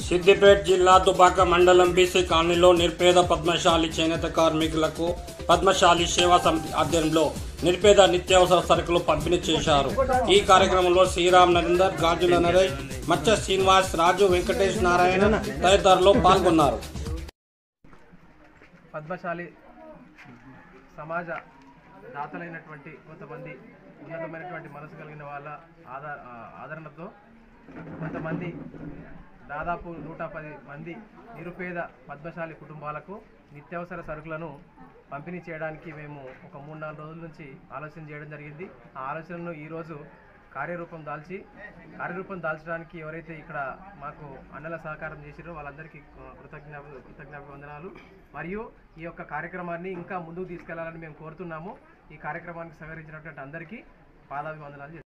సిద్దిపేట జిల్లా దుబాక మండలం బీసీ కాలనీలో నిర్పేద పద్మశాలి చేనేత కార్మికులకు పద్మశాలి సేవా సమితి ఆధ్వర్యంలో నిర్పేద నిత్యావసర సరుకులు పంపిణీ చేశారు ఈ కార్యక్రమంలో శ్రీరామ్ నరేందర్ గాజుల నరేష్ మచ్చ శ్రీనివాస్ రాజు వెంకటేష్ నారాయణ తదితరులు పాల్గొన్నారు పద్మశాలి సమాజ దాతలైనటువంటి కొంతమంది ఉన్నతమైనటువంటి మనసు కలిగిన వాళ్ళ ఆదా ఆ, ఆదరణతో కొంతమంది దాదాపు నూట పది మంది నిరుపేద పద్మశాలి కుటుంబాలకు నిత్యావసర సరుకులను పంపిణీ చేయడానికి మేము ఒక మూడు నాలుగు రోజుల నుంచి ఆలోచన చేయడం జరిగింది ఆ ఆలోచనను ఈరోజు కార్యరూపం దాల్చి కార్యరూపం దాల్చడానికి ఎవరైతే ఇక్కడ మాకు అన్నల సహకారం చేసిరో వాళ్ళందరికీ కృతజ్ఞ కృతజ్ఞాభివందనాలు మరియు ఈ యొక్క కార్యక్రమాన్ని ఇంకా ముందుకు తీసుకెళ్లాలని మేము కోరుతున్నాము ఈ కార్యక్రమానికి సహకరించినటువంటి అందరికీ పాదాభివందనాలు చేస్తున్నాము.